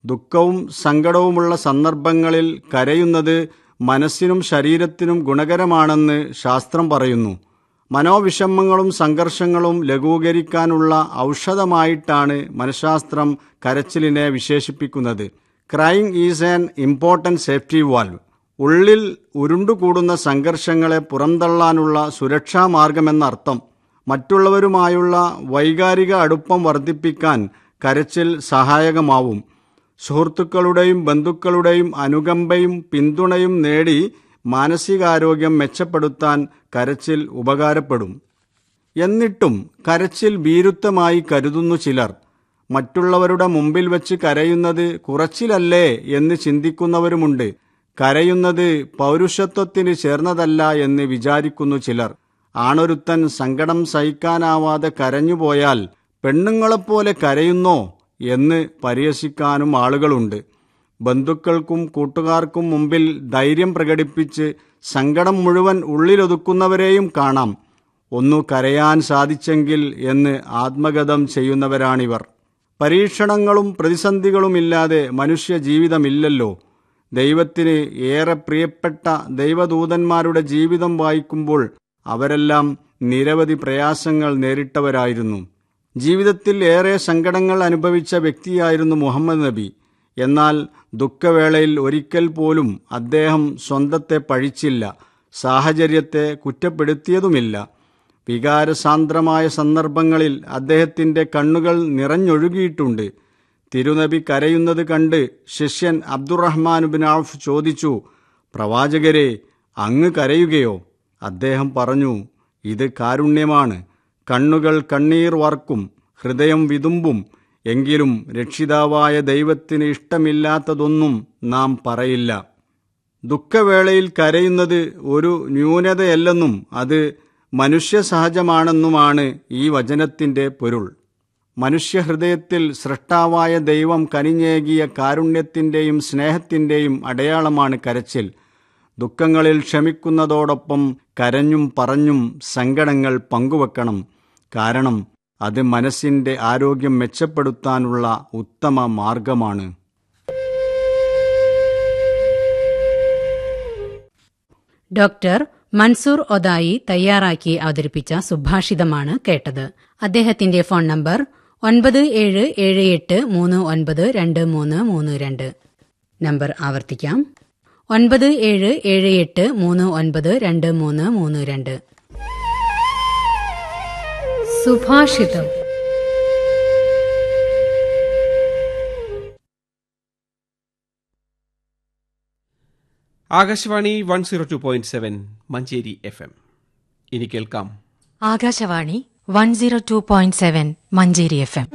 ദുഃഖവും സങ്കടവുമുള്ള സന്ദർഭങ്ങളിൽ കരയുന്നത് മനസ്സിനും ശരീരത്തിനും ഗുണകരമാണെന്ന് ശാസ്ത്രം പറയുന്നു മനോവിഷമങ്ങളും സംഘർഷങ്ങളും ലഘൂകരിക്കാനുള്ള ഔഷധമായിട്ടാണ് മനഃശാസ്ത്രം കരച്ചിലിനെ വിശേഷിപ്പിക്കുന്നത് crying is an important safety valve ഉള്ളിൽ ഉരുണ്ടുകൂടുന്ന സംഘർഷങ്ങളെ പുറന്തള്ളാനുള്ള സുരക്ഷാ മാർഗമെന്നർത്ഥം മറ്റുള്ളവരുമായുള്ള വൈകാരിക അടുപ്പം വർദ്ധിപ്പിക്കാൻ കരച്ചിൽ സഹായകമാവും സുഹൃത്തുക്കളുടെയും ബന്ധുക്കളുടെയും അനുകമ്പയും പിന്തുണയും നേടി മാനസികാരോഗ്യം മെച്ചപ്പെടുത്താൻ കരച്ചിൽ ഉപകാരപ്പെടും എന്നിട്ടും കരച്ചിൽ ഭീരുത്വമായി കരുതുന്നു ചിലർ മറ്റുള്ളവരുടെ മുമ്പിൽ വെച്ച് കരയുന്നത് കുറച്ചിലല്ലേ എന്ന് ചിന്തിക്കുന്നവരുമുണ്ട് കരയുന്നത് പൗരുഷത്വത്തിന് ചേർന്നതല്ല എന്ന് വിചാരിക്കുന്നു ചിലർ ആണൊരുത്തൻ സങ്കടം സഹിക്കാനാവാതെ കരഞ്ഞുപോയാൽ പെണ്ണുങ്ങളെപ്പോലെ കരയുന്നോ എന്ന് പരിഹസിക്കാനും ആളുകളുണ്ട് ബന്ധുക്കൾക്കും കൂട്ടുകാർക്കും മുമ്പിൽ ധൈര്യം പ്രകടിപ്പിച്ച് സങ്കടം മുഴുവൻ ഉള്ളിലൊതുക്കുന്നവരെയും കാണാം ഒന്നു കരയാൻ സാധിച്ചെങ്കിൽ എന്ന് ആത്മഗതം ചെയ്യുന്നവരാണിവർ പരീക്ഷണങ്ങളും പ്രതിസന്ധികളുമില്ലാതെ മനുഷ്യ ജീവിതമില്ലല്ലോ ദൈവത്തിന് ഏറെ പ്രിയപ്പെട്ട ദൈവദൂതന്മാരുടെ ജീവിതം വായിക്കുമ്പോൾ അവരെല്ലാം നിരവധി പ്രയാസങ്ങൾ നേരിട്ടവരായിരുന്നു ജീവിതത്തിൽ ഏറെ സങ്കടങ്ങൾ അനുഭവിച്ച വ്യക്തിയായിരുന്നു മുഹമ്മദ് നബി എന്നാൽ ദുഃഖവേളയിൽ ഒരിക്കൽ പോലും അദ്ദേഹം സ്വന്തത്തെ പഴിച്ചില്ല സാഹചര്യത്തെ കുറ്റപ്പെടുത്തിയതുമില്ല വികാരസാന്ദ്രമായ സന്ദർഭങ്ങളിൽ അദ്ദേഹത്തിൻ്റെ കണ്ണുകൾ നിറഞ്ഞൊഴുകിയിട്ടുണ്ട് തിരുനബി കരയുന്നത് കണ്ട് ശിഷ്യൻ അബ്ദുറഹ്മാനുബിൻ ഔഫ് ചോദിച്ചു പ്രവാചകരെ അങ്ങ് കരയുകയോ അദ്ദേഹം പറഞ്ഞു ഇത് കാരുണ്യമാണ് കണ്ണുകൾ കണ്ണീർ വാർക്കും ഹൃദയം വിതുമ്പും എങ്കിലും രക്ഷിതാവായ ദൈവത്തിന് ഇഷ്ടമില്ലാത്തതൊന്നും നാം പറയില്ല ദുഃഖവേളയിൽ കരയുന്നത് ഒരു ന്യൂനതയല്ലെന്നും അത് മനുഷ്യ സഹജമാണെന്നുമാണ് ഈ വചനത്തിൻ്റെ പൊരുൾ മനുഷ്യഹൃദയത്തിൽ സൃഷ്ടാവായ ദൈവം കനിഞ്ഞേകിയ കാരുണ്യത്തിൻ്റെയും സ്നേഹത്തിൻ്റെയും അടയാളമാണ് കരച്ചിൽ ദുഃഖങ്ങളിൽ ക്ഷമിക്കുന്നതോടൊപ്പം കരഞ്ഞും പറഞ്ഞും സങ്കടങ്ങൾ പങ്കുവെക്കണം കാരണം അത് മനസ്സിൻ്റെ ആരോഗ്യം മെച്ചപ്പെടുത്താനുള്ള ഉത്തമ മാർഗമാണ് ഡോക്ടർ മൻസൂർ ഒദായി തയ്യാറാക്കി അവതരിപ്പിച്ച സുഭാഷിതമാണ് കേട്ടത് അദ്ദേഹത്തിന്റെ ഫോൺ നമ്പർ ഒൻപത് ഏഴ് ഏഴ് എട്ട് മൂന്ന് ഒൻപത് രണ്ട് മൂന്ന് മൂന്ന് രണ്ട് നമ്പർ ആവർത്തിക്കാം ഒൻപത് ഏഴ് ഏഴ് എട്ട് മൂന്ന് ഒൻപത് രണ്ട് മൂന്ന് മൂന്ന് രണ്ട് സുഭാഷിതം Akashvani one zero two point seven Manjeri F M ഇനി കേൾക്കാം Akashvani one zero two point seven Manjeri F M